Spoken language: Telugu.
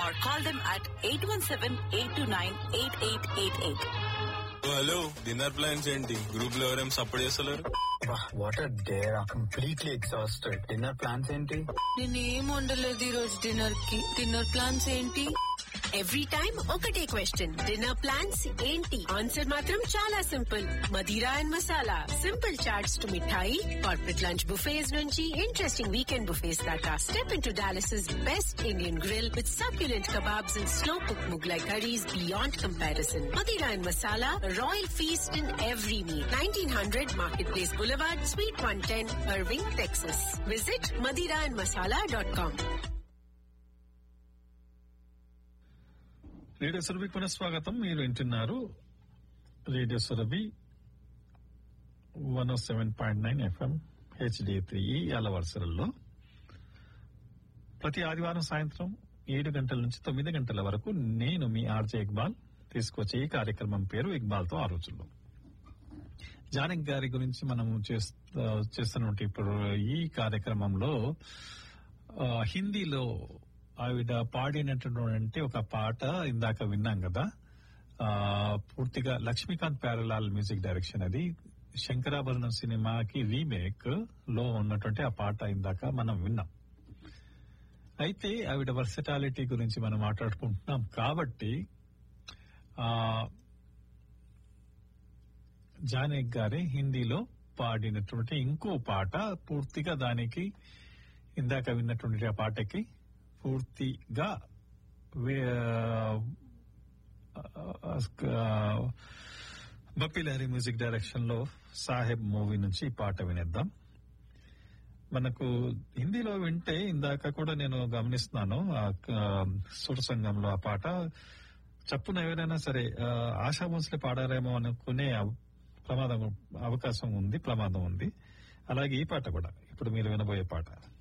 or call them at 817-829-8888. Hello dinner plans ఏంటి గ్రూప్ లో ఎవరేం సపోర్ట్ చేస్తలేరు what are there completely exhausted dinner plans ఏంటి నేనేం వండలేదు ఈ రోజు డిన్నర్ కి డిన్నర్ ప్లాన్స్ ఏంటి ఎవ్రీ టైం ఒకటే క్వశ్చన్ డిన్నర్ ప్లాన్స్ ఏంటి ఆన్సర్ మాత్రం చాలా simple Madira and masala simple chats to mithai corporate lunch buffets నుంచి ఇంట్రెస్టింగ్ వీకెండ్ బుఫేస్ దాకా step in to Dallas best Indian grill with succulent kebabs and slow cooked Mughlai curries beyond comparison. Madira and Masala, a royal feast in every meal. 1900 Marketplace Boulevard, Suite 110, Irving, Texas. Visit madiraandmasala.com. Radio సురభికి పునఃస్వాగతం మీరు వింటున్నారు radio Surabhi one seven point nine FM HD three అలవరుసలలో ప్రతి ఆదివారం సాయంత్రం ఏడు గంటల నుంచి తొమ్మిది గంటల వరకు నేను మీ ఆర్జే ఇక్బాల్ తీసుకొచ్చే ఈ కార్యక్రమం పేరు ఇక్బాల్ తో ఆ రోజుల్లో జానక్ గారి గురించి మనము చేస్త- చేస్తున్నట్టు ఇప్పుడు ఈ కార్యక్రమంలో ఆ, హిందీలో ఆవిడ పాడినటువంటి ఒక పాట ఇందాక విన్నాం కదా ఆ, పూర్తిగా లక్ష్మీకాంత్ ప్యారలాల్ మ్యూజిక్ డైరెక్షన్ అది శంకరాభరణం సినిమాకి రీమేక్ లో ఉన్నటువంటి ఆ పాట ఇందాక మనం విన్నాం అయితే ఆవిడ వర్సటాలిటీ గురించి మనం మాట్లాడుకుంటున్నాం కాబట్టి ఆ జానక్ గారే హిందీలో పాడినటువంటి ఇంకో పాట పూర్తిగా దానికి ఇందాక విన్నటువంటి ఆ పాటకి పూర్తిగా వే- ఆ, బప్పిలహరి మ్యూజిక్ డైరెక్షన్ లో సాహెబ్ మూవీ నుంచి ఈ పాట వినేద్దాం మనకు హిందీలో వింటే ఇందాక కూడా నేను గమనిస్తున్నాను ఆ ఆ, సుర సంఘంలో ఆ పాట చప్పున ఎవరైనా సరే ఆ, ఆశా భోస్లే పాడారేమో అనుకునే అవ- ప్రమాదం అవకాశం ఉంది ప్రమాదం ఉంది అలాగే ఈ పాట కూడా ఇప్పుడు మీరు వినబోయే పాట